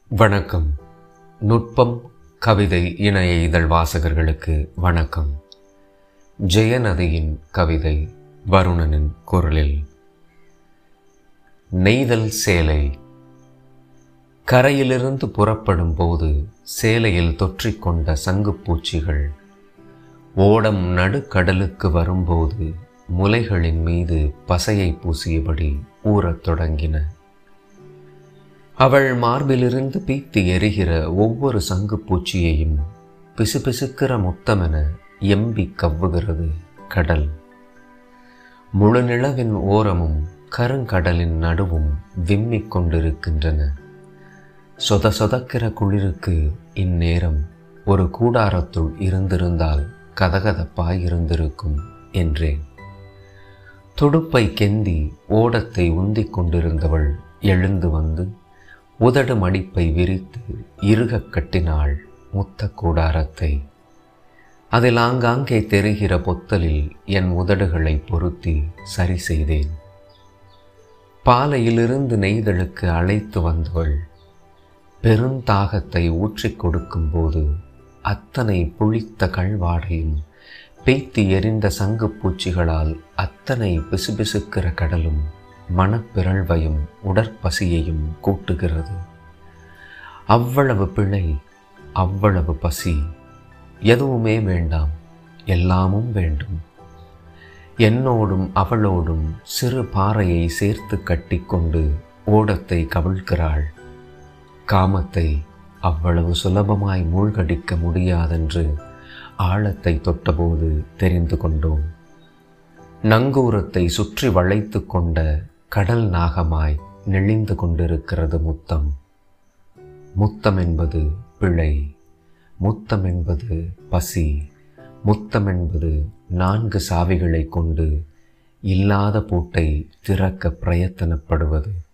வணக்கம் நுட்பம் கவிதை இணைய இதழ் வாசகர்களுக்கு வணக்கம் ஜெயநதியின் கவிதை வருணனின் குரலில் நெய்தல் சேலை கரையிலிருந்து புறப்படும் போது சேலையில் தொற்றிக்கொண்ட சங்குப்பூச்சிகள் ஓடம் நடுக்கடலுக்கு வரும்போது முலைகளின் மீது பசையை பூசியபடி ஊறத் தொடங்கின அவள் மார்பிலிருந்து பீத்து எரிகிற ஒவ்வொரு சங்குப்பூச்சியையும் பிசுபிசுக்கிற முத்தமென எம்பி கவ்வுகிறது கடல் முழு நிலவின் ஓரமும் கருங்கடலின் நடுவும் விம்மிக் கொண்டிருக்கின்றன சொத சொதக்கிற குளிருக்கு இந்நேரம் ஒரு கூடாரத்துள் இருந்திருந்தால் கதகதப்பாய் இருந்திருக்கும் என்றேன் துடுப்பை கெந்தி ஓடத்தை உந்திக் கொண்டிருந்தவள் எழுந்து வந்து உதடு மடிப்பை விரித்து இறுகக் கட்டினாள் முத்த கூடாரத்தை அதில் ஆங்காங்கே தெரிகிற பொத்தலில் என் உதடுகளை பொருத்தி சரி செய்தேன் பாலையிலிருந்து நெய்தலுக்கு அழைத்து வந்தவள் பெருந்தாகத்தை ஊற்றிக் கொடுக்கும்போது அத்தனை புளித்த கழ்வாடையும் பெய்த்து எரிந்த சங்குப்பூச்சிகளால் அத்தனை பிசுபிசுக்கிற கடலும் மனப்பிறழ்வையும் உடற்பசியையும் கூட்டுகிறது அவ்வளவு பிழை அவ்வளவு பசி எதுவுமே வேண்டாம் எல்லாமும் வேண்டும் என்னோடும் அவளோடும் சிறு பாறையை சேர்த்து கட்டிக்கொண்டு ஓடத்தை கவிழ்கிறாள் காமத்தை அவ்வளவு சுலபமாய் மூழ்கடிக்க முடியாதென்று ஆழத்தை தொட்டபோது தெரிந்து கொண்டோம் நங்கூரத்தை சுற்றி வளைத்து கொண்ட கடல் நாகமாய் நெளிந்து கொண்டிருக்கிறது முத்தம் முத்தம் என்பது பிழை முத்தம் என்பது பசி முத்தம் என்பது நான்கு சாவிகளை கொண்டு இல்லாத பூட்டை திறக்க பிரயத்தனப்படுவது